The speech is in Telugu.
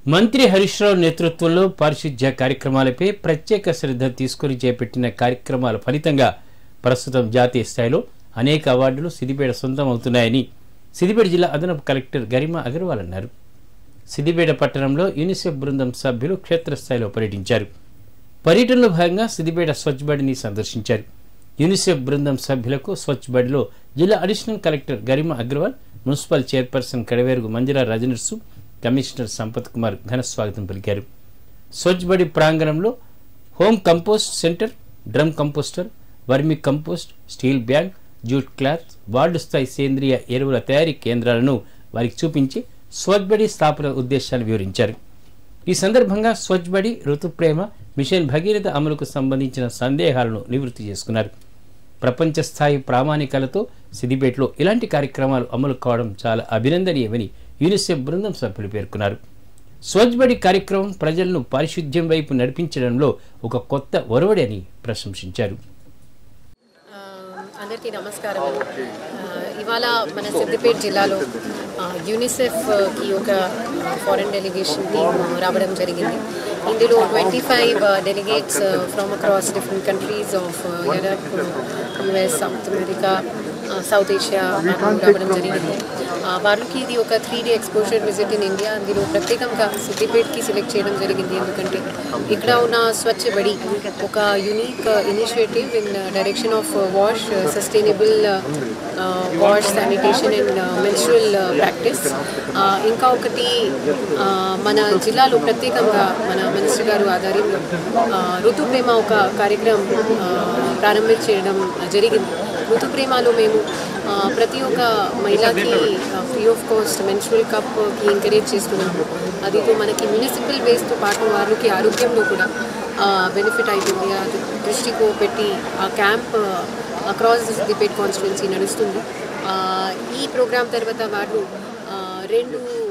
మంత్రి హరీష్ రావు నేతృత్వంలో పారిశుధ్య కార్యక్రమాలపై ప్రత్యేక శ్రద్ధ తీసుకుని చేపట్టిన కార్యక్రమాల ఫలితంగా ప్రస్తుతం జాతీయ స్థాయిలో అనేక అవార్డులు సిద్దిపేట సొంతం అవుతున్నాయని సిద్దిపేట జిల్లా అదనపు కలెక్టర్ గరిమా అగర్వాల్ అన్నారు సిద్దిపేట పట్టణంలో యూనిసెఫ్ బృందం సభ్యులు క్షేత్రస్థాయిలో పర్యటించారు పర్యటనలో భాగంగా సిద్దిపేట స్వచ్ఛ బడిని సందర్శించారు యూనిసెఫ్ బృందం సభ్యులకు స్వచ్ఛ బడిలో జిల్లా additional collector Garima Agarwal municipal chairperson Kadaverugu Manjula Rajanarsu commissioner Sampath Kumar ఘన స్వాగతం పలికారు స్వచ్ఛ బడి ప్రాంగణంలో home compost centre drum composter vermi compost steel bag jute cloth ward స్థాయి సేంద్రియ ఎరువుల తయారీ కేంద్రాలను వారికి చూపించి స్వచ్ఛ బడి స్థాపన ఉద్దేశాలు వివరించారు ఈ సందర్భంగా స్వచ్ఛ బడి ఋతుప్రేమ మిషన్ భగీరథ అమలుకు సంబంధించిన సందేహాలను నివృత్తి చేసుకున్నారు ప్రపంచ స్థాయి ప్రామాణికాలతో సిద్దిపేటలో ఇలాంటి కార్యక్రమాలు అమలు కావడం చాలా అభినందనీయమని యూనిసెఫ్ బృందం సభ్యులు పేర్కొన్నారు స్వచ్ఛ బడి కార్యక్రమం ప్రజలను పారిశుద్ధ్యం వైపు నడిపించడంలో ఒక కొత్త ఒరవడి అని ప్రశంసించారు ఆ, అందరికీ నమస్కారం ఆ, ఇవాళ మన సిద్దిపేట జిల్లాలో ఆ, యూనిసెఫ్కి ఒక ఫారెన్ డెలిగేషన్ టీమ్ రావడం జరిగింది ఇందులో twenty five delegates from across different countries of Europe US South America South Asia రావడం జరిగింది ఆ, వాళ్ళకి ఇది ఒక three day exposure visit in India అందులో ప్రత్యేకంగా సిద్దిపేట్కి సెలెక్ట్ చేయడం జరిగింది ఎందుకంటే ఇక్కడ ఉన్న స్వచ్ఛ బడి ఒక unique initiative in direction of wash sustainable wash sanitation and menstrual practice ఇంకా ఒకటి ఆ, మన జిల్లాలో ప్రత్యేకంగా మన మినిస్టర్ గారు ఆధ్వర్యంలో ఆ, ఋతుప్రేమ ఒక కార్యక్రమం ఆ, ప్రారంభించడం జరిగింది ఋతుప్రేమలో మేము ఆ, ప్రతి ఒక్క మహిళకి ఫ్రీ ఆఫ్ కాస్ట్ మెన్స్ట్రల్ కప్కి ఎంకరేజ్ చేస్తున్నాము అది మనకి మున్సిపల్ వేస్ట్తో పాటు వాళ్ళకి ఆరోగ్యంలో కూడా బెనిఫిట్ అవుతుంది అది దృష్టికి పెట్టి ఆ క్యాంప్ అక్రాస్ దిపేట్ కాన్స్టిట్యున్సీ నడుస్తుంది ఆ, ఈ ప్రోగ్రామ్ తర్వాత వాళ్ళు ఆ, రెండు